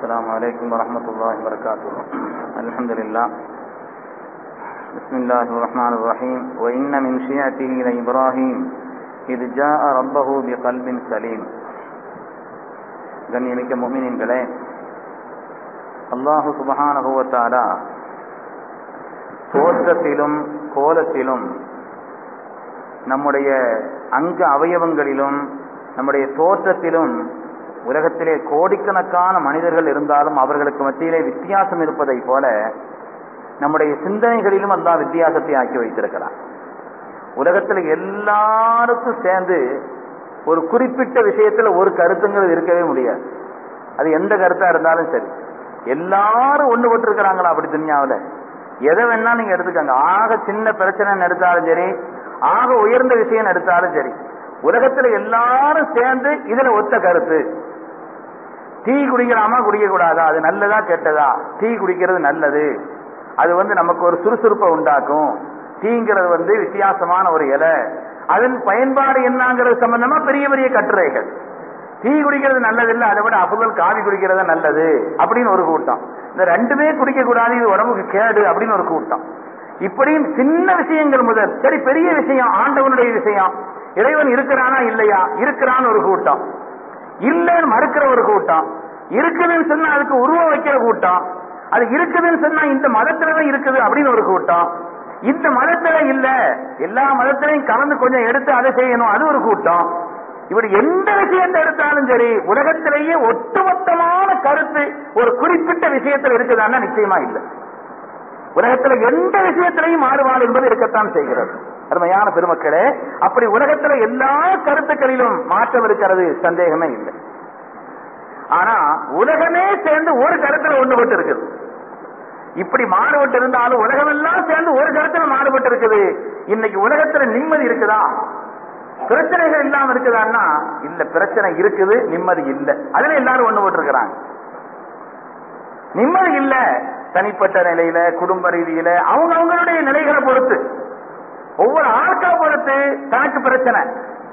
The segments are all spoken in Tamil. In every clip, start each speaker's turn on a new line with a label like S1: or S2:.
S1: السلام عليكم ورحمة الله وبركاته الحمد لله بسم الله الرحمن الرحيم وإن من شيعته لإبراهيم إذ جاء ربه بقلب سليم கண்ணியமிக்க முமினின்களே அல்லாஹு சுபஹானகுவத்தாலா தோற்றத்திலும் கோலத்திலும் நம்முடைய அங்க அவயவங்களிலும் நம்முடைய தோற்றத்திலும் உலகத்திலே கோடிக்கணக்கான மனிதர்கள் இருந்தாலும் அவர்களுக்கு மத்தியிலே வித்தியாசம் இருப்பதை போல நம்முடைய சிந்தனைகளிலும் அந்த வித்தியாசத்தை ஆக்கி வைத்திருக்கிறார் உலகத்தில் எல்லாருக்கும் சேர்ந்து ஒரு குறிப்பிட்ட விஷயத்துல ஒரு கருத்துங்கிறது இருக்கவே முடியாது அது எந்த கருத்தா இருந்தாலும் சரி எல்லாரும் ஒண்ணு இருக்கிறாங்களா அப்படி துணியாவில் எதை வேணா நீங்க எடுத்துக்கங்க ஆக சின்ன பிரச்சனை எடுத்தாலும் சரி ஆக உயர்ந்த விஷயம் எடுத்தாலும் சரி உலகத்துல எல்லாரும் சேர்ந்து இதுல ஒத்த கருத்து டீ குடிக்கலாமா குடிக்க கூடாதா அது நல்லதா கெட்டதா டீ குடிக்கிறது நல்லது அது வந்து நமக்கு ஒரு சுறுசுறுப்பை உண்டாக்கும் டீங்கிறது வந்து வித்தியாசமான ஒரு இலை அதன் பயன்பாடு என்னங்கிறது சம்பந்தமா பெரிய பெரிய கட்டுரைகள் டீ குடிக்கிறது நல்லது இல்லை அதை விட அப்புதல் காவி குடிக்கிறது நல்லது அப்படின்னு ஒரு கூட்டம் இந்த ரெண்டுமே குடிக்க கூடாது இது உடம்புக்கு கேடு அப்படின்னு ஒரு கூட்டம் இப்படி சின்ன விஷயங்கள் முதல் சரி பெரிய விஷயம் ஆண்டவனுடைய விஷயம் இறைவன் இருக்கிறானா இல்லையா இருக்கிறான்னு ஒரு கூட்டம் இல்லைன்னு மறுக்கிற ஒரு கூட்டம் இருக்குதுன்னு சொன்னா அதுக்கு உருவம் வைக்கிற கூட்டம் அது இருக்குதுன்னு சொன்னா இந்த மதத்துலதான் இருக்குது அப்படின்னு ஒரு கூட்டம் இந்த மதத்துல இல்ல எல்லா மதத்திலையும் கலந்து கொஞ்சம் எடுத்து அதை செய்யணும் அது ஒரு கூட்டம் இப்படி எந்த விஷயத்தை எடுத்தாலும் சரி உலகத்திலேயே ஒட்டுமொத்தமான கருத்து ஒரு குறிப்பிட்ட விஷயத்தில் இருக்குதான்னா நிச்சயமா இல்லை உலகத்துல எந்த விஷயத்திலையும் மாறுபாடு என்பது இருக்கத்தான் செய்கிறது அருமையான பெருமக்களே அப்படி உலகத்துல எல்லா கருத்துக்களிலும் மாற்றம் இருக்கிறது சந்தேகமே இல்லை ஆனா உலகமே சேர்ந்து ஒரு கருத்துல ஒண்ணுபட்டு இருக்குது இப்படி மாறுபட்டு இருந்தாலும் உலகமெல்லாம் சேர்ந்து ஒரு கருத்துல மாறுபட்டு இருக்குது இன்னைக்கு உலகத்துல நிம்மதி இருக்குதா பிரச்சனைகள் இல்லாம இருக்குதான்னா இல்ல பிரச்சனை இருக்குது நிம்மதி இல்லை அதுல எல்லாரும் ஒண்ணு போட்டிருக்கிறாங்க நிம்மதி இல்ல தனிப்பட்ட நிலையில குடும்ப ரீதியில அவங்க அவங்களுடைய நிலைகளை பொறுத்து ஒவ்வொரு ஆட்களை பொறுத்து தனக்கு பிரச்சனை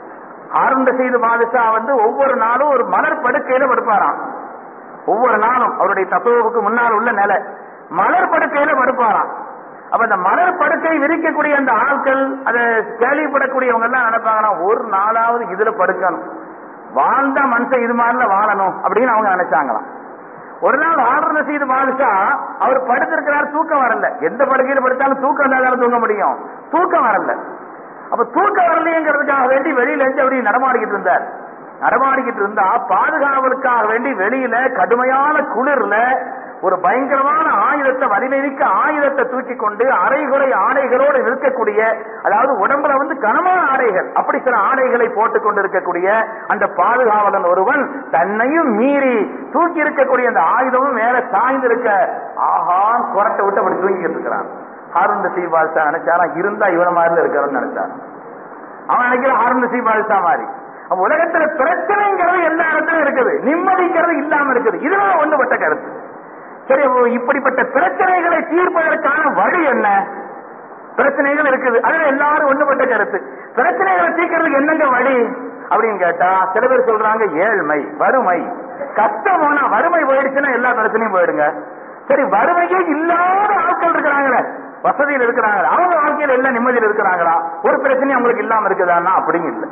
S1: ஆரம்ப செய்து பாதுஷா வந்து ஒவ்வொரு நாளும் ஒரு மலர் படுக்கையில படுப்பாராம் ஒவ்வொரு நாளும் அவருடைய தத்துவவுக்கு முன்னால் உள்ள நிலை மலர் படுக்கையில படுப்பாராம் அப்ப அந்த மலர் படுக்கை விரிக்கக்கூடிய அந்த ஆட்கள் அதை கேள்விப்படக்கூடியவங்க எல்லாம் நினைப்பாங்கன்னா ஒரு நாளாவது இதுல படுக்கணும் வாழ்ந்தா மனுஷன் இது மாதிரில வாழணும் அப்படின்னு அவங்க நினைச்சாங்களாம் ஒரு நாள் ஆர்டர் செய்து பாதுஷா அவர் படுத்திருக்கிறார் தூக்கம் வரல எந்த படுக்கையில படுத்தாலும் தூக்கம் இருந்தாலும் தூங்க முடியும் தூக்கம் வரல அப்ப தூக்கம் வரலையேங்கிறதுக்காக வேண்டி வெளியில இருந்து அப்படி நடமாடிக்கிட்டு இருந்தார் நடமாடிக்கிட்டு இருந்தா பாதுகாவலுக்காக வேண்டி வெளியில கடுமையான குளிர்ல ஒரு பயங்கரமான ஆயுதத்தை வலிமைமிக்க ஆயுதத்தை தூக்கி கொண்டு அரைகுறை ஆடைகளோடு நிற்கக்கூடிய அதாவது உடம்புல வந்து கனமான ஆடைகள் அப்படி சில ஆடைகளை போட்டுக் கொண்டிருக்கக்கூடிய அந்த பாதுகாவலன் ஒருவன் தன்னையும் மீறி தூக்கி இருக்கக்கூடிய அந்த ஆயுதமும் மேல சாய்ந்து இருக்க ஆஹா குரட்டை விட்டு அப்படி தூங்கிட்டு இருக்கிறான் ஹாரூன் நசீப் பால்சா நினைச்சாரா இருந்தா இவன மாதிரி இருக்கிறன்னு நினைச்சான் அவன் நினைக்கிறான் ஹாரூன் நசீப் பால்சா மாதிரி அப்ப உலகத்துல பிரச்சனைங்கிறது எல்லா இடத்துலயும் இருக்குது நிம்மதிங்கிறது இல்லாம இருக்குது இதுதான் ஒன்றுபட்ட கருத்து சரி இப்படிப்பட்ட பிரச்சனைகளை தீர்ப்பதற்கான வழி என்ன பிரச்சனைகள் இருக்குது அதுல எல்லாரும் ஒண்ணுபட்ட கருத்து பிரச்சனைகளை தீர்க்கறதுக்கு என்னங்க வழி அப்படின்னு கேட்டா சில பேர் சொல்றாங்க ஏழ்மை வறுமை கஷ்டம் போனா வறுமை போயிடுச்சுன்னா எல்லா பிரச்சனையும் போயிடுங்க சரி வறுமையே இல்லாத ஆட்கள் இருக்கிறாங்களே வசதியில் இருக்கிறாங்க அவங்க வாழ்க்கையில் எல்லாம் நிம்மதியில் இருக்கிறாங்களா ஒரு பிரச்சனையும் அவங்களுக்கு இல்லாம இருக்குதான்னா அப்படியும் இல்லை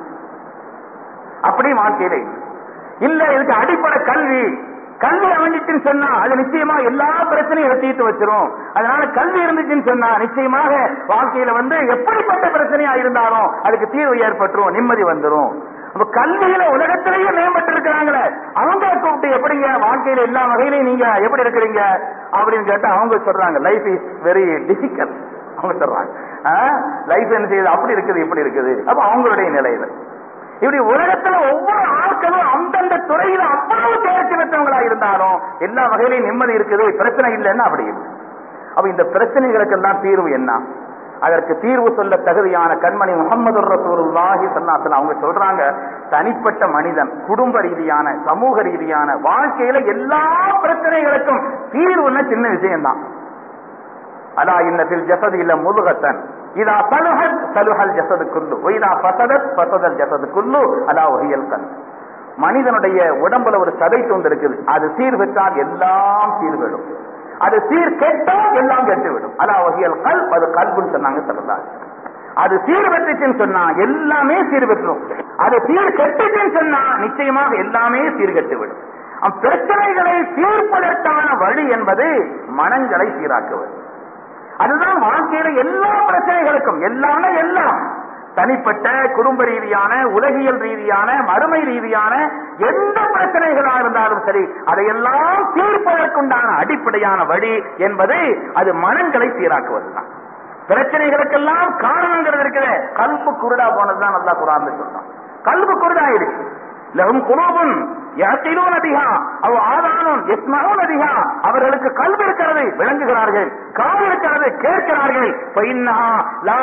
S1: அப்படி வாழ்க்கையில இல்ல இதுக்கு அடிப்படை கல்வி கல்வி அமைஞ்சிச்சுன்னு சொன்னா அது நிச்சயமா எல்லா பிரச்சனையும் தீர்த்து வச்சிரும் அதனால கல்வி இருந்துச்சுன்னு சொன்னா நிச்சயமாக வாழ்க்கையில வந்து எப்படிப்பட்ட பிரச்சனையா இருந்தாலும் அதுக்கு தீர்வு ஏற்பட்டுரும் நிம்மதி வந்துடும் அப்ப கல்வியில உலகத்திலேயே மேம்பட்டு இருக்கிறாங்களே அவங்க கூப்பிட்டு எப்படிங்க வாழ்க்கையில எல்லா வகையிலையும் நீங்க எப்படி இருக்கிறீங்க அப்படின்னு கேட்டா அவங்க சொல்றாங்க லைஃப் இஸ் வெரி டிஃபிகல்ட் அவங்க சொல்றாங்க லைஃப் என்ன செய்யுது அப்படி இருக்குது இப்படி இருக்குது அப்ப அவங்களுடைய நிலையில இப்படி உலகத்துல ஒவ்வொரு ஆட்களும் அந்தந்த துறையில அவ்வளவு தேர்ச்சி பெற்றவங்களா இருந்தாலும் எல்லா வகையிலையும் நிம்மதி இருக்குது பிரச்சனை இல்லைன்னா அப்படி இல்லை அப்ப இந்த பிரச்சனைகளுக்கெல்லாம் தீர்வு என்ன அதற்கு தீர்வு சொல்ல தகுதியான கண்மணி முகமது ரசூலுல்லாஹி சன்னாசன் அவங்க சொல்றாங்க தனிப்பட்ட மனிதன் குடும்ப ரீதியான சமூக ரீதியான வாழ்க்கையில எல்லா பிரச்சனைகளுக்கும் தீர்வுன்னா சின்ன விஷயம்தான் அலா இன்னத்தில் ஜசது இல்ல முதுகத்தன் இதா சலுஹத் சலுஹல் ஜசது குல்லு ஒய்தா பசதத் பசதல் ஜசது குல்லு அலா ஒஹியல் கண் மனிதனுடைய உடம்புல ஒரு சதை தூண்டு இருக்குது அது சீர் பெற்றால் எல்லாம் சீர்விடும் அது சீர் கெட்டால் எல்லாம் கெட்டுவிடும் அலா வகையல் கல் அது கல்புன்னு சொன்னாங்க சொல்லலாம் அது சீர் பெற்றுச்சுன்னு சொன்னா எல்லாமே சீர் பெற்றும் அது சீர் கெட்டுச்சுன்னு சொன்னா நிச்சயமாக எல்லாமே சீர்கெட்டு விடும் அம் பிரச்சனைகளை தீர்ப்பதற்கான வழி என்பது மனங்களை சீராக்குவது அதுதான் வாழ்க்கையில எல்லா பிரச்சனைகளுக்கும் எல்லாமே எல்லாம் தனிப்பட்ட குடும்ப ரீதியான உலகியல் ரீதியான மறுமை ரீதியான எந்த பிரச்சனைகளா இருந்தாலும் சரி அதையெல்லாம் தீர்ப்பதற்குண்டான அடிப்படையான வழி என்பது அது மனங்களை சீராக்குவதுதான் பிரச்சனைகளுக்கெல்லாம் காரணங்கிறது இருக்குது கல்பு குருடா போனதுதான் நல்லா குரான் சொல்றான் கல்பு குருடாயிடுச்சு லகும் குலோபும் யாத்திலூன் அதிகா அவ ஆதானும் எஸ்மகூன் அதிகா அவர்களுக்கு கல்வி இருக்கிறது விளங்குகிறார்கள் கால் இருக்கிறது கேட்கிறார்கள் فإنها لا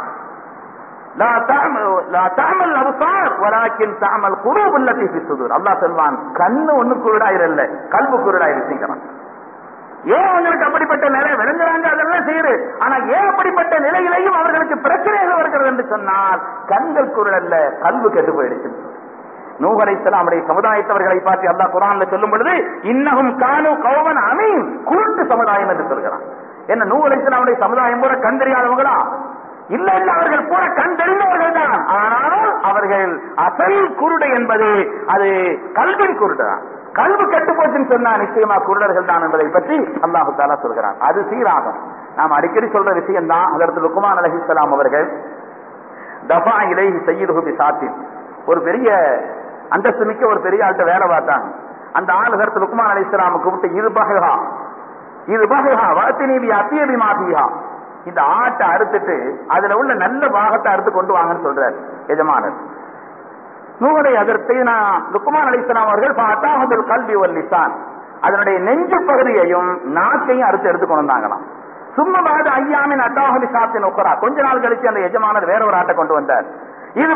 S1: لا تعمل لا تعمل الابصار ولكن تعمل قلوب التي في الصدور அல்லாஹ் சொல்வான் கண்ணு ஒண்ணு குருடாயிரல்ல கல்பு குருடாயிருச்சுங்கிறான் ஏன் அவங்களுக்கு அப்படிப்பட்ட நிலை விளங்குறாங்க அதெல்லாம் செய்யுது ஆனா ஏன் அப்படிப்பட்ட நிலையிலையும் அவர்களுக்கு பிரச்சனைகள் வருகிறது என்று சொன்னால் கண்கள் குரல் அல்ல கல்வி கெட்டு போயிடுச்சு நூகலை நம்முடைய சமுதாயத்தவர்களை பார்த்து அல்லாஹ் குரான்ல சொல்லும் பொழுது இன்னகும் கானு கௌவன் அமீன் குருட்டு சமுதாயம் என்று சொல்கிறான் என்ன நூகலை நம்முடைய சமுதாயம் பூரா கண் தெரியாதவங்களா இல்ல இல்ல அவர்கள் பூரா கண் தெரிந்தவர்கள் தான் ஆனால் அவர்கள் அசல் குருடு என்பது அது கல்வின் குருடு தான் கல்வி கெட்டு போச்சுன்னு சொன்னா நிச்சயமா குருடர்கள் தான் என்பதை பற்றி அல்லாஹு தாலா சொல்கிறான் அது சீராகும் நாம் அடிக்கடி சொல்ற விஷயம் தான் அதற்கு லுக்குமான் அலஹிஸ்லாம் அவர்கள் தபா இலைஹி சையீது பி சாத்தின் ஒரு பெரிய அந்தஸ்து மிக்க ஒரு பெரிய ஆள்கிட்ட வேலை பார்த்தாங்க அந்த ஆள் கருத்து லுக்குமான் அலி இஸ்லாம கூப்பிட்டு இது பகா இது பகா வத்தினி அத்தியபி மாதியா இந்த ஆட்டை அறுத்துட்டு அதுல உள்ள நல்ல பாகத்தை அறுத்து கொண்டு வாங்கன்னு சொல்றாரு எஜமானர் நூலை அதற்கு நான் லுக்குமான் அலிஸ்லாம் அவர்கள் பார்த்தா கல்வி வல்லிசான் அதனுடைய நெஞ்சு பகுதியையும் நாக்கையும் அறுத்து எடுத்து கொண்டு வந்தாங்களாம் சும்மா பாது ஐயாமின் அட்டாஹலி சாத்தின் உக்கரா கொஞ்ச நாள் கழிச்சு அந்த எஜமானர் வேற ஒரு ஆட்டை கொண்டு வந்தார் இது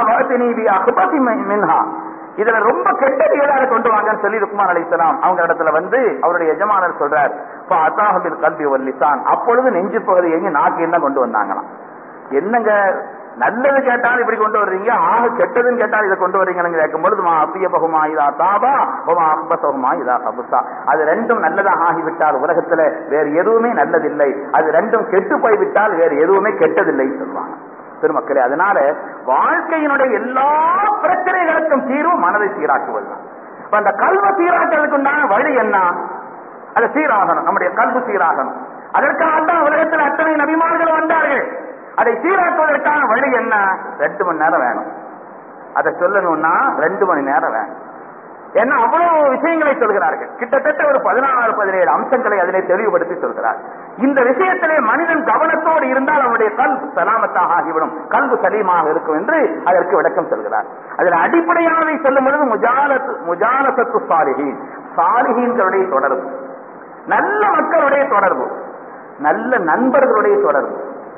S1: மின்ஹா இதுல ரொம்ப கெட்டது ஏதாவது கொண்டு வாங்கன்னு சொல்லி ருக்மான் அலிஸ்லாம் அவங்க இடத்துல வந்து அவருடைய எஜமானர் சொல்றார் அத்தாஹபில் கல்வி வல்லிசான் அப்பொழுது நெஞ்சு பகுதியை நாக்கையும் தான் கொண்டு வந்தாங்களாம் என்னங்க நல்லது கேட்டாலும் இப்படி கொண்டு வர்றீங்க ஆக கெட்டதுன்னு கேட்டால் இதை கொண்டு வர்றீங்கன்னு கேட்கும் பொழுது மா அப்பிய பகுமா இதா தாபா ஹோமா அப்பசகுமா இதா கபுசா அது ரெண்டும் நல்லதாக ஆகிவிட்டால் உலகத்துல வேறு எதுவுமே நல்லதில்லை அது ரெண்டும் கெட்டு போய்விட்டால் வேறு எதுவுமே கெட்டதில்லைன்னு சொல்லுவாங்க பெருமக்களே அதனால வாழ்க்கையினுடைய எல்லா பிரச்சனைகளுக்கும் தீர்வு மனதை சீராக்குவது அந்த கல்வ சீராக்கிறதுக்கு உண்டான வழி என்ன அது சீராகணும் நம்முடைய கல்வி சீராகணும் அதற்காக தான் உலகத்தில் அத்தனை நபிமார்கள் வந்தார்கள் அதை சீராக்குவதற்கான வழி என்ன ரெண்டு மணி நேரம் வேணும் அதை சொல்லணும்னா ரெண்டு மணி நேரம் வேணும் ஏன்னா அவ்வளவு விஷயங்களை சொல்கிறார்கள் கிட்டத்தட்ட ஒரு பதினாறு பதினேழு அம்சங்களை அதிலே தெளிவுபடுத்தி சொல்கிறார் இந்த விஷயத்திலே மனிதன் கவனத்தோடு இருந்தால் அவனுடைய கல்வி சலாமத்தாக ஆகிவிடும் கல்வி சலீமாக இருக்கும் என்று அதற்கு விளக்கம் சொல்கிறார் அதில் அடிப்படையானதை சொல்லும் பொழுது முஜாலத்து முஜாலசத்து சாலிஹீன் சாலிஹீன்களுடைய தொடர்பு நல்ல மக்களுடைய தொடர்பு நல்ல நண்பர்களுடைய தொடர்பு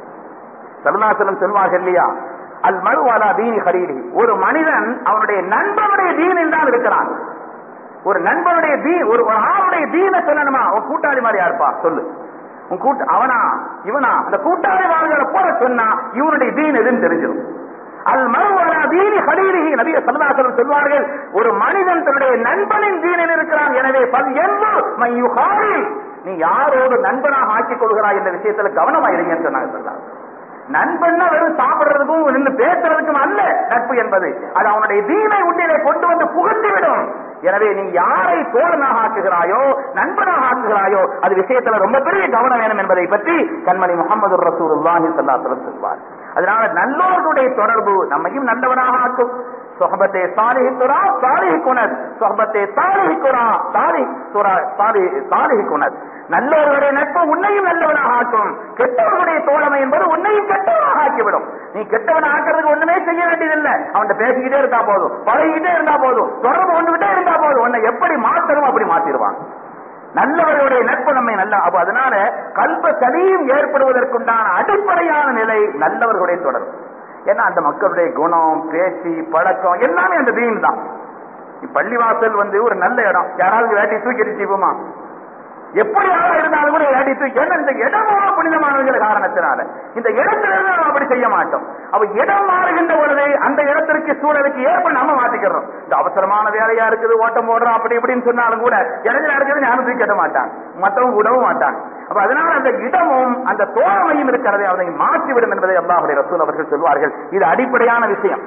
S1: சருணாசலம் சொல்வார்கள் இல்லையா அல் மறுவாலா தீனி ஹரீரி ஒரு மனிதன் அவனுடைய நண்பனுடைய தீனில் தான் இருக்கிறான் ஒரு நண்பனுடைய தீ ஒரு ஒரு ஆளுடைய தீனை சொல்லணுமா உன் கூட்டாளி மாதிரி யாருப்பா சொல்லு உன் கூட்ட அவனா இவனா அந்த கூட்டாளி வாழ்களை போல சொன்னா இவனுடைய தீன் எதுன்னு தெரிஞ்சிடும் அல் மறுவாலா தீனி ஹரீரி நபிய சல்லாசலம் சொல்வார்கள் ஒரு மனிதன் தன்னுடைய நண்பனின் தீனில் இருக்கிறான் எனவே பல் என்று மையுகாரி நீ யாரோடு நண்பனாக ஆக்கிக் கொள்கிறாய் என்ற விஷயத்துல கவனமாயிருங்கன்னு சொன்னாங்க சொல்லாங்க நண்பன்னா வெறும் சாப்பிடுறதுக்கும் நின்று பேசுறதுக்கும் அல்ல நட்பு என்பது அது அவனுடைய தீனை உண்டிலே கொண்டு வந்து புகழ்ந்துவிடும் எனவே நீ யாரை தோழனாக ஆக்குகிறாயோ நண்பனாக ஆக்குகிறாயோ அது விஷயத்துல ரொம்ப பெரிய கவனம் வேணும் என்பதை பற்றி கண்மணி முகமது ரசூலுல்லாஹி ஸல்லல்லாஹு சொல்வார் அதனால நல்லோர்களுடைய தொடர்பு நம்மையும் நல்லவனாக ஆக்கும் சொஹபத்தே சாலிஹி துரா சாலிஹி குணத் சொஹபத்தே சாலிஹி குரா சாலி துரா சாலி சாலிஹி குணத் நல்லவர்களுடைய நட்பு உன்னையும் நல்லவனாக ஆக்கும் கெட்டவர்களுடைய தோழமை என்பது உன்னையும் கெட்டவனாக ஆக்கிவிடும் நீ கெட்டவன் ஆக்கிறதுக்கு ஒண்ணுமே செய்ய வேண்டியதில்லை அவன்கிட்ட பேசிக்கிட்டே இருந்தா போதும் பழகிக்கிட்டே இருந்தா போதும் தொடர்பு கொண்டுகிட்டே இருந்தா போதும் உன்னை எப்படி மாற்றணும் அப்படி மாத்திடுவான் நல்லவர்களுடைய நட்பு நம்மை நல்ல அப்ப அதனால கல்ப சலியும் ஏற்படுவதற்குண்டான அடிப்படையான நிலை நல்லவர்களுடைய தொடர்பு ஏன்னா அந்த மக்களுடைய குணம் பேச்சு பழக்கம் எல்லாமே அந்த தீன் தான் பள்ளிவாசல் வந்து ஒரு நல்ல இடம் யாராவது வேட்டி தூக்கி எரிச்சுப்போமா எப்படியாக இருந்தாலும் கூட அடித்து ஏன்னா இந்த இடமோ புனிதமானவங்கிற காரணத்தினால இந்த இடத்திலிருந்து நம்ம அப்படி செய்ய மாட்டோம் அவ இடம் மாறுகின்ற பொழுது அந்த இடத்திற்கு சூழலுக்கு ஏற்ப நம்ம மாத்திக்கிறோம் இந்த அவசரமான வேலையா இருக்குது ஓட்டம் போடுறோம் அப்படி இப்படின்னு சொன்னாலும் கூட இடையில இருக்கிறது யாரும் தூக்கி கட்ட மாட்டாங்க மற்றவங்க விடவும் மாட்டாங்க அப்ப அதனால அந்த இடமும் அந்த தோழமையும் இருக்கிறதை அதை மாற்றிவிடும் என்பதை அல்லாஹுடைய ரசூல் அவர்கள் சொல்வார்கள் இது அடிப்படையான விஷயம்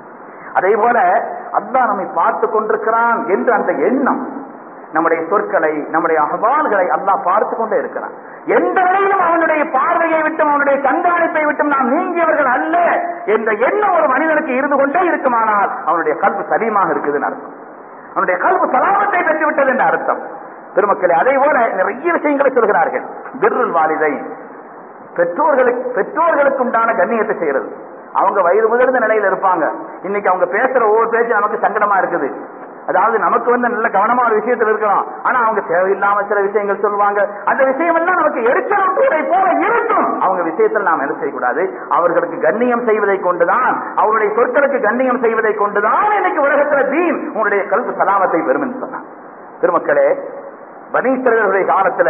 S1: அதே போல அல்லாஹ் நம்மை பார்த்து கொண்டிருக்கிறான் என்று அந்த எண்ணம் நம்முடைய சொற்களை நம்முடைய அகவால்களை அல்லாஹ் பார்த்து கொண்டே இருக்கிறான் எந்த நிலையிலும் அவனுடைய பார்வையை விட்டும் அவனுடைய கண்காணிப்பை விட்டும் நாம் நீங்கியவர்கள் அல்ல என்ற எண்ணம் ஒரு மனிதனுக்கு இருந்து கொண்டே இருக்குமானால் அவனுடைய கல்வி சலீமாக இருக்குதுன்னு அர்த்தம் அவனுடைய கல்வி சலாமத்தை பெற்று விட்டது என்ற அர்த்தம் பெருமக்களே அதே போல நிறைய விஷயங்களை சொல்கிறார்கள் பிர்ருல் வாலிதை பெற்றோர்களுக்கு பெற்றோர்களுக்கு உண்டான கண்ணியத்தை செய்யறது அவங்க வயது முதிர்ந்த நிலையில இருப்பாங்க இன்னைக்கு அவங்க பேசுற ஒவ்வொரு பேச்சு நமக்கு சங்கடமா இருக்குது அதாவது நமக்கு வந்து நல்ல கவனமா ஒரு விஷயத்தில் இருக்கலாம் ஆனா அவங்க தேவையில்லாம சில விஷயங்கள் சொல்லுவாங்க அந்த விஷயம் எல்லாம் நமக்கு எரிச்சலூட்டுவதை போல இருக்கும் அவங்க விஷயத்தில் நாம் என்ன செய்யக்கூடாது அவர்களுக்கு கண்ணியம் செய்வதை கொண்டுதான் அவருடைய சொற்களுக்கு கண்ணியம் செய்வதை கொண்டுதான் இன்னைக்கு உலகத்துல தீன் உங்களுடைய கல்வி சலாமத்தை பெறும் என்று சொன்னான் திருமக்களே பனீஸ்வரர்களுடைய காலத்துல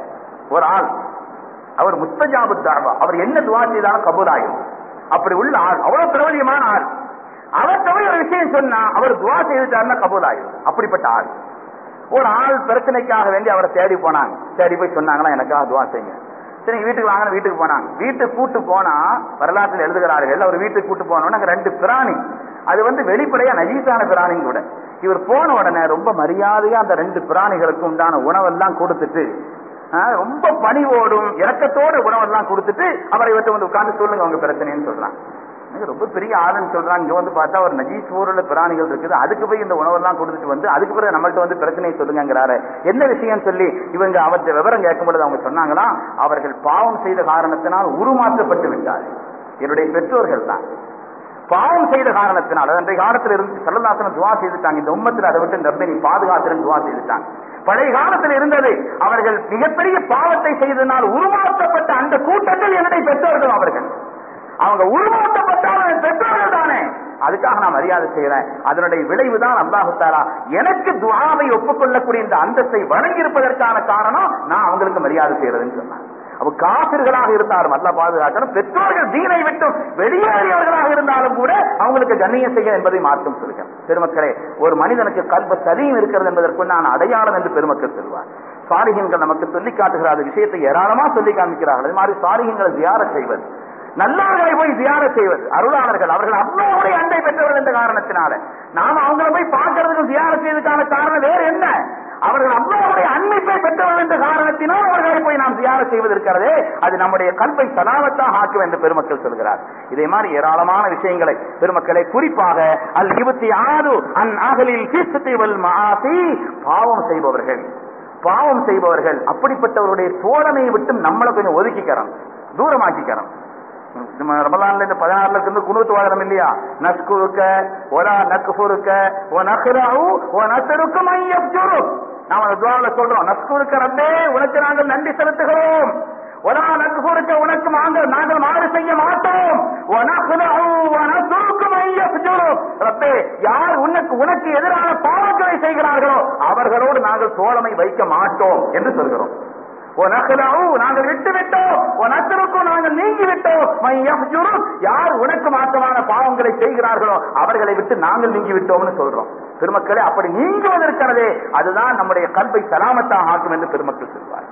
S1: ஒரு ஆள் அவர் முஸ்தஜாபு தாவா அவர் என்ன துவா செய்தாலும் கபூலாயும் அப்படி உள்ள ஆள் அவ்வளவு பிரபலியமான ஆள் அவர் தவிர ஒரு விஷயம் சொன்னா அவர் துவா செய்துட்டாருன்னா கபூலாயும் அப்படிப்பட்ட ஆள் ஒரு ஆள் பிரச்சனைக்காக வேண்டி அவரை தேடி போனாங்க தேடி போய் சொன்னாங்களா எனக்காக துவா செய்யுங்க சரி வீட்டுக்கு வாங்க வீட்டுக்கு போனாங்க வீட்டுக்கு கூட்டு போனா வரலாற்றில் எழுதுகிறார்கள் அவர் வீட்டுக்கு கூட்டு போனோம்னா அங்க ரெண்டு பிராணி அது வந்து வெளிப்படையா நஜீசான பிராணியும் கூட இவர் போன உடனே ரொம்ப மரியாதையா அந்த ரெண்டு பிராணிகளுக்கு உண்டான உணவெல்லாம் கொடுத்துட்டு ஆஹ், ரொம்ப பணிவோடும் இறக்கத்தோடு உணவெல்லாம் கொடுத்துட்டு அவரை இவற்றை வந்து உட்கார்ந்து சொல்லுங்க அவங்க பிரச்சனைன்னு சொல்றாங்க எனக்கு ரொம்ப பெரிய ஆளுன்னு சொல்றாங்க இங்க வந்து பார்த்தா ஒரு நஜீஸ் ஊர்ல பிராணிகள் இருக்குது அதுக்கு போய் இந்த உணவெல்லாம் கொடுத்துட்டு வந்து அதுக்கு பிறகு நம்மள்ட்ட வந்து பிரச்சனையை சொல்லுங்கிறாரு என்ன விஷயம் சொல்லி இவங்க அவற்றை விவரம் கேட்கும் பொழுது அவங்க சொன்னாங்களா அவர்கள் பாவம் செய்த காரணத்தினால் உருமாற்றப்பட்டு விட்டார்கள் என்னுடைய பெற்றோர்கள் தான் பாவம் செய்த காரணத்தினால் அது அன்றைய காலத்தில் இருந்து செல்லதாசனம் துவா செய்துட்டாங்க இந்த உம்மத்தில் அதை விட்டு ரப்பை நீ பாதுகாத்துன்னு துவா செய்துட்டாங்க பழைய காலத்தில் இருந்தது அவர்கள் மிகப்பெரிய பாவத்தை செய்ததனால் உருமாற்றப்பட்ட அந்த கூட்டத்தில் என்னுடைய பெற்றோர்கள் அவர்கள் அவங்க உருமாற்றப்பட்டாலும் பெற்றோர்கள் தானே அதுக்காக நான் மரியாதை செய்யறேன் அதனுடைய விளைவு தான் அல்லாஹு தாலா எனக்கு துவாவை ஒப்புக்கொள்ளக்கூடிய இந்த அந்தஸ்தை வழங்கி இருப்பதற்கான காரணம் நான் அவங்களுக்கு மரியாதை செய்யறதுன்னு சொன்னாங்க அப்ப காபிர்களாக இருந்தாலும் அல்ல பாதுகாக்கணும் பெற்றோர்கள் தீனை விட்டும் வெளியேறியவர்களாக இருந்தாலும் கூட அவங்களுக்கு கண்ணியம் செய்ய என்பதை மாற்றம் சொல்லுங்க பெருமக்களே ஒரு மனிதனுக்கு கல்வ சதியும் இருக்கிறது என்பதற்கு நான் அடையாளம் என்று பெருமக்கள் சொல்வார் சாலிகன்கள் நமக்கு சொல்லி காட்டுகிற அந்த விஷயத்தை ஏராளமா சொல்லி காமிக்கிறார்கள் அது மாதிரி சாலிகங்களை தியார செய்வது நல்லவர்களை போய் தியார செய்வது அருளாளர்கள் அவர்கள் அவ்வளவுடைய அண்டை பெற்றவர்கள் என்ற காரணத்தினால நாம அவங்கள போய் பார்க்கறதுக்கு தியார செய்வதற்கான காரணம் வேறு என்ன அவர்கள் அவ்வளவுடைய அன்மைப்பை பெற்றவர்கள் என்ற காரணத்தினால் அவர்களை போய் நாம் தியார செய்வது இருக்கிறதே அது நம்முடைய கல்வை சலாமத்தாக ஆக்கும் என்று பெருமக்கள் சொல்கிறார் இதே மாதிரி ஏராளமான விஷயங்களை பெருமக்களை குறிப்பாக அல் இருபத்தி ஆறு அந் அகலில் கீர்த்தத்தைவல் மாசி பாவம் செய்பவர்கள் பாவம் செய்பவர்கள் அப்படிப்பட்டவருடைய தோழமையை விட்டு நம்மளை கொஞ்சம் ஒதுக்கிக்கிறோம் தூரமாக்கிக்கிறோம் நம்ம ரமலான்ல இந்த பதினாறுல இருந்து குணூத்து வாழணும் இல்லையா நஸ்குருக்க ஒலா நக்குஃபுருக்க ஓ நக்ராவு ஓ நசருக்கு மையப்ஜுரு நாம அந்த துவாவில சொல்றோம் நஸ்குருக்க ரப்பே உனக்கு நாங்கள் நன்றி செலுத்துகிறோம் ஒலா நக்குஃபுருக்க உனக்கு நாங்கள் நாங்கள் மாறு செய்ய மாட்டோம் ஓ நக்ராவு ஓ நசருக்கு மையப்ஜுரு ரப்பே யார் உனக்கு உனக்கு எதிரான பாவங்களை செய்கிறார்களோ அவர்களோடு நாங்கள் தோழமை வைக்க மாட்டோம் என்று சொல்கிறோம் உனக்குலாவும் நாங்கள் விட்டு விட்டோம் உனத்திற்கும் நாங்கள் நீங்கி விட்டோம் மையப்ஜுரு யார் உனக்கு மாற்றமான பாவங்களை செய்கிறார்களோ அவர்களை விட்டு நாங்கள் நீங்கி விட்டோம்னு சொல்றோம் பெருமக்களே அப்படி நீங்குவதற்கிறதே அதுதான் நம்முடைய கல்வை சலாமத்தாக ஆக்கும் என்று பெருமக்கள் சொல்வார்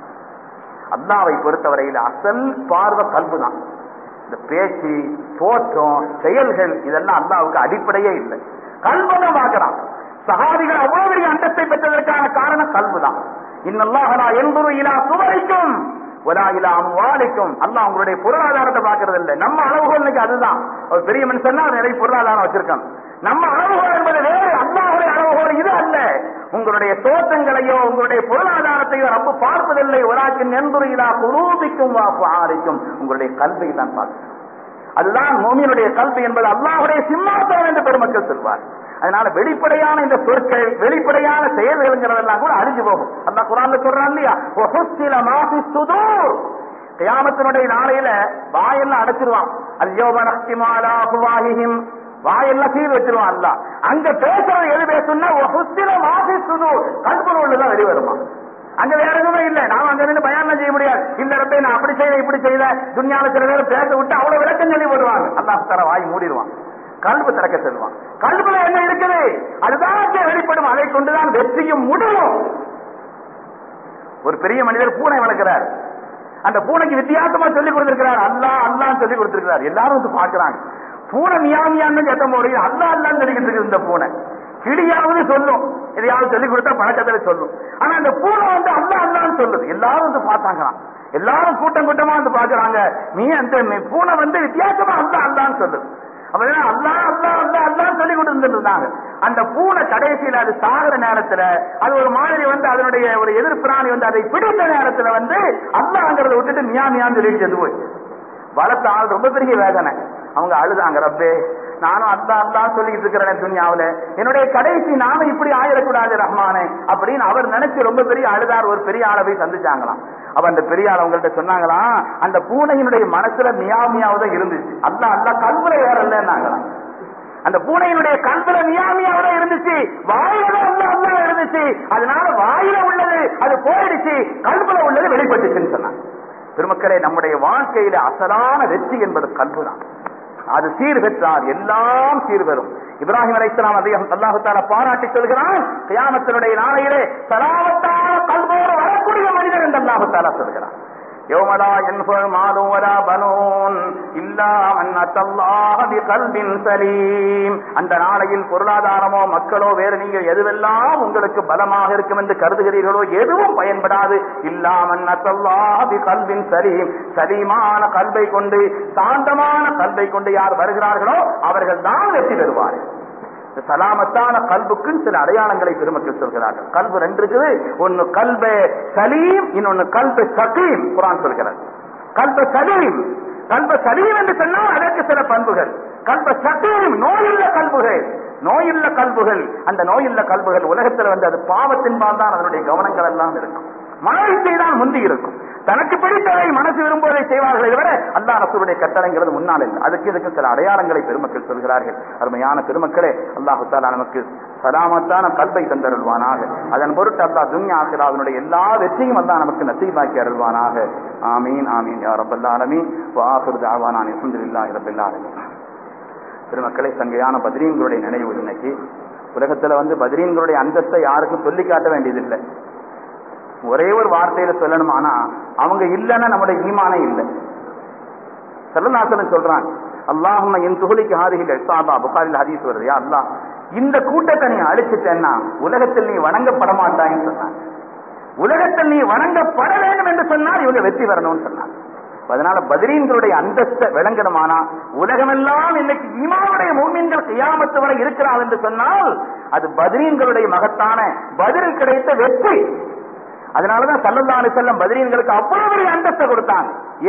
S1: அல்லாவை பொறுத்தவரையில் அசல் பார்வை கல்வு தான் இந்த பேச்சு தோற்றம் செயல்கள் இதெல்லாம் அல்லாவுக்கு அடிப்படையே இல்லை கல்வை தான் பார்க்கிறான் சகாதிகள் அவ்வளவு பெரிய அந்தஸ்தை பெற்றதற்கான காரணம் கல்வு தான் இன்னல்லாஹலா என்பது இலா சுவரைக்கும் ஒலா இலா அம்வாலிக்கும் அல்லாஹ் உங்களுடைய பொருளாதாரத்தை பார்க்கறது இல்லை நம்ம அளவுகோல் இன்னைக்கு அதுதான் ஒரு பெரிய மனுஷன்னா நிறைய பொருளாதாரம் வச்சிருக்கான் நம்ம அளவுகோல் என்பது வேறு அல்லாஹுடைய அளவுகோல் இது அல்ல உங்களுடைய தோட்டங்களையோ உங்களுடைய பொருளாதாரத்தையோ ரப்பு பார்ப்பதில்லை ஒராக்கின் என்பது இலா குரூபிக்கும் வாப்பு ஆரிக்கும் உங்களுடைய கல்வை தான் பார்க்கிறோம் அதுதான் மோமியனுடைய கல்வி என்பது அல்லாஹுடைய சிம்மாசனம் என்று பெருமக்கள் சொல்வார் அதனால வெளிப்படையான இந்த சொற்கள் வெளிப்படையான செயல்கள்ங்கிறதெல்லாம் கூட அழிஞ்சு போகும் அல்லா குரான்ல சொல்றான் இல்லையா ஒஹுஸ்தில மாஃபி சுதூர் கியாமத்தினுடைய நாளையில வாயெல்லாம் அடைச்சிருவான் அல்யோப நஹ்திமாலா அஃப்வாஹிஹிம் வாயெல்லாம் சீர் வச்சிருவான் அல்ல அங்க பேசுறது எது பேசுனா ஒஹுஸ்தில மாஃபி சுதூர் கல்புல உள்ளதான் வெளிவருமா அங்க வேற எதுவுமே இல்ல நாம அங்க நின்று பயானம் செய்ய முடியாது இந்த ரப்பை நான் அப்படி செய்த இப்படி செய்த துன்யால சில பேர் பேச விட்டு அவ்வளவு விளக்கம் சொல்லி போடுவாங்க அல்லாஹ் தர வாய் மூடிடுவான் கல்வி திறக்க செல்வான் கல்வில என்ன இருக்குது அதுதான் அங்கே வெளிப்படும் அதை கொண்டுதான் வெற்றியும் முடியும் ஒரு பெரிய மனிதர் பூனை வளர்க்கிறார் அந்த பூனைக்கு வித்தியாசமா சொல்லி கொடுத்திருக்கிறார் அல்லா அல்லான்னு சொல்லி கொடுத்திருக்கிறார் எல்லாரும் வந்து பாக்குறாங்க பூனை மியாமியான்னு சத்தம் போடுறது அல்லா அல்லான்னு சொல்லிக்கிட்டு இருக்குது இந்த பூனை கிளியாவது சொல்லும் எதையாவது சொல்லி கொடுத்தா பழக்கத்துல சொல்லும் ஆனா அந்த பூனை வந்து அல்லா அல்லான்னு சொல்லுது எல்லாரும் வந்து பார்த்தாங்களாம் எல்லாரும் கூட்டம் கூட்டமா வந்து பாக்குறாங்க நீ அந்த பூனை வந்து வித்தியாசமா அல்லா அல்லான்னு சொல்லுது அப்ப என்ன அல்லா அல்லா அல்லா அல்லான்னு சொல்லி கொடுத்துட்டு இருந்தாங்க அந்த பூனை கடைசியில அது சாகுற நேரத்துல அது ஒரு மாதிரி வந்து அதனுடைய ஒரு எதிர்ப்பிராணி வந்து அதை பிடித்த நேரத்துல வந்து அல்லாங்கிறத விட்டுட்டு மியா மியான்னு சொல்லிட்டு செத்து போய் வளர்த்த ஆள் ரொம்ப பெரிய வேதனை அவங்க அழுதாங்க ரப்பே நானும் அல்லா அல்லா சொல்லிட்டு இருக்கிறேன் துன்யாவுல என்னுடைய கடைசி நாம இப்படி ஆயிடக்கூடாது ரஹ்மானே அப்படின்னு அவர் நினைச்சு ரொம்ப பெரிய அழுதார் ஒரு பெரிய ஆளை போய் சந்திச்சாங்களாம் அப்ப அந்த பெரிய ஆள் அவங்கள்ட்ட சொன்னாங்களாம் அந்த பூனையினுடைய மனசுல மியா மியாவதான் இருந்துச்சு அல்லா அல்லா கல்வில ஏறலன்னாங்களாம் அந்த பூனையினுடைய கல்வில மியாமியாவோட இருந்துச்சு வாயில அல்ல அல்ல இருந்துச்சு அதனால வாயில உள்ளது அது போயிடுச்சு கல்வில உள்ளது வெளிப்பட்டுச்சுன்னு சொன்னாங்க பெருமக்களே நம்முடைய வாழ்க்கையில அசலான வெற்றி என்பது கல்வி தான் அது சீர் பெற்றார் எல்லாம் சீர் பெறும் இப்ராஹிம் அலைஸ்லாம் அதிகம் அல்லாஹால பாராட்டி சொல்கிறான் கியாமத்தினுடைய நாளையிலே சலாமத்தான கல்வோடு வரக்கூடிய மனிதர் என்று அல்லாஹால சொல்கிறான் يوم لا ينفع مال ولا بنون إلا من أتى الله بقلب سليم அந்த நாளையில் பொருளாதாரமோ மக்களோ வேறு நீங்கள் எதுவெல்லாம் உங்களுக்கு பலமாக இருக்கும் என்று கருதுகிறீர்களோ எதுவும் பயன்படாது இல்லாமன் அத்தல்லாஹி கல்வின் சலீம் சலீமான கல்வை கொண்டு சாந்தமான கல்வை கொண்டு யார் வருகிறார்களோ அவர்கள் தான் வெற்றி பெறுவார்கள் சலாமத்தான கல்புக்கு சில அடையாளங்களை பெருமக்கள் சொல்கிறார்கள் கல்பு ரெண்டு இருக்குது ஒன்னு கல்ப சலீம் இன்னொன்னு கல்ப சகீம் குரான் சொல்கிறார் கல்ப சலீம் கல்ப சலீம் என்று சொன்னால் அதற்கு சில பண்புகள் கல்ப சகீம் நோயுள்ள கல்புகள் நோயுள்ள கல்புகள் அந்த நோயுள்ள கல்புகள் உலகத்தில் வந்து அது பாவத்தின்பால் தான் அதனுடைய கவனங்கள் எல்லாம் இருக்கும் மனதை தான் முந்தி இருக்கும் தனக்கு பிடித்ததை மனசு விரும்புவதை செய்வார்களே தவிர அல்லா ரசூருடைய கட்டளைங்கிறது முன்னால் இல்லை அதுக்கு இதுக்கு சில அடையாளங்களை பெருமக்கள் சொல்கிறார்கள் அருமையான பெருமக்களே அல்லாஹு தாலா நமக்கு சலாமத்தான கல்வை தந்தருள்வானாக அதன் பொருட்டு அல்லா துன்யா ஆசிராவினுடைய எல்லா வெற்றியும் அல்லா நமக்கு நசீபாக்கி அருள்வானாக ஆமீன் ஆமீன் யா ரப்பல்லா ஆலமீன் வாஹிரு தாவானான் அல்ஹம்துலில்லாஹி ரப்பில் ஆலமீன் பெருமக்களை சங்கையான பத்ரீன்களுடைய நினைவு இன்னைக்கு உலகத்துல வந்து பத்ரீன்களுடைய அந்தஸ்தை யாருக்கும் சொல்லி காட்ட வேண்டியதில்லை ஒரே ஒரு வார்த்தையில சொல்லணும் ஆனா அவங்க இல்லைன்னா நம்முடைய ஈமானே இல்லை செல்லநாசனம் சொல்றான் அல்லாஹும் என் துகுலிக்கு ஹாதிகள் எஸ்ஸாபா புகாரில் ஹதீஸ் வருது யா அல்லாஹ் இந்த கூட்டத்தை நீ அழிச்சிட்டேன்னா உலகத்தில் நீ வணங்கப்பட மாட்டாய்ன்னு சொன்னான் உலகத்தில் நீ வணங்கப்பட வேண்டும் என்று சொன்னால் இவங்க வெற்றி வரணும்னு சொன்னான் அதனால பதிரீன்களுடைய அந்தஸ்தை விளங்கணுமானா உலகமெல்லாம் இன்னைக்கு ஈமாவுடைய மூமின்கள் கியாமத்து வரை இருக்கிறார் என்று சொன்னால் அது பதிரீன்களுடைய மகத்தான பதில் கிடைத்த வெற்றி அதனாலதான் சல்லல்லா அலி செல்லம் பதிரீன்களுக்கு அவ்வளவு பெரிய அந்தஸ்தை கொடுத்தாங்க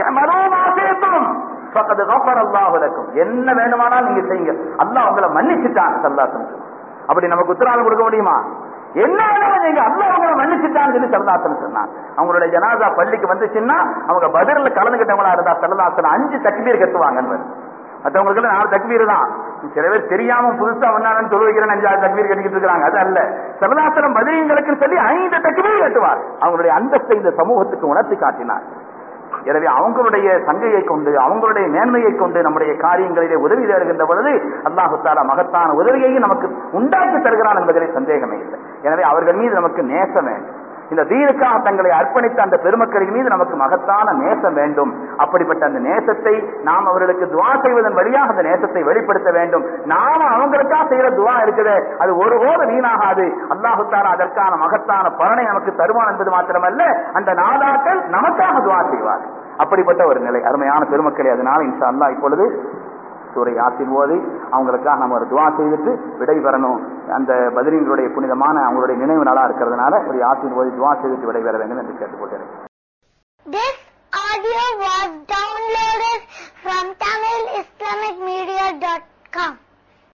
S1: என்ன வேணுமானாலும் நீங்க செய்யுங்க அல்லாஹ் உங்களை மன்னிச்சுட்டான் சல்லாசன் அப்படி நமக்கு உத்தரவாதம் கொடுக்க முடியுமா என்ன வேணாலும் நீங்க அல்ல அவங்களை மன்னிச்சுட்டான்னு சொல்லி சரதாசன் சொன்னாங்க அவங்களுடைய ஜனாதா பள்ளிக்கு வந்துச்சுன்னா அவங்க பதிரில் கலந்துகிட்டவங்களா இருந்தா சரதாசன் அஞ்சு தக்பீர் கட்டுவாங்கன்னு மற்றவங்களுக்கு நாலு தக்பீர் தான் சில பேர் தெரியாம புதுசா வந்தாங்கன்னு சொல்லி வைக்கிறேன் அஞ்சாறு தக்பீர் கட்டிக்கிட்டு இருக்காங்க அது அல்ல சரதாசனம் பதிரியங்களுக்கு சொல்லி ஐந்து தக்பீர் கட்டுவார் அவங்களுடைய அந்தஸ்தை இந்த சமூகத்துக்கு உணர்த்தி காட்டினார் எனவே அவங்களுடைய சங்கையை கொண்டு அவங்களுடைய மேன்மையை கொண்டு நம்முடைய காரியங்களிலே உதவி தேடுகின்ற பொழுது அல்லாஹு தாலா மகத்தான உதவியையும் நமக்கு உண்டாக்கி தருகிறான் என்பதில் சந்தேகமே இல்லை எனவே அவர்கள் மீது நமக்கு நேசம் வேண்டும் இந்த தீனுக்காக தங்களை அர்ப்பணித்த அந்த பெருமக்களின் மீது நமக்கு மகத்தான நேசம் வேண்டும் அப்படிப்பட்ட அந்த நேசத்தை நாம் அவர்களுக்கு துவா செய்வதன் வழியாக அந்த நேசத்தை வெளிப்படுத்த வேண்டும் நாம அவங்களுக்காக செய்யற துவா இருக்குது அது ஒருபோது வீணாகாது அல்லாஹு தாலா அதற்கான மகத்தான பலனை நமக்கு தருவான் என்பது மாத்திரமல்ல அந்த நாதாக்கள் நமக்காக துவா செய்வார் அப்படிப்பட்ட ஒரு நிலை அருமையான பெருமக்களே அதனால இன்ஷா அல்லா இப்பொழுது சூரை யாசின் ஓதி அவங்களுக்காக நம்ம ஒரு துவா செய்துட்டு விடை பெறணும் அந்த பதிலிங்களுடைய புனிதமான அவங்களுடைய நினைவு நாளா இருக்கிறதுனால ஒரு யாசின் ஓதி துவா செய்துட்டு விடை பெற வேண்டும் என்று கேட்டுக்கொள்கிறேன்
S2: This audio was done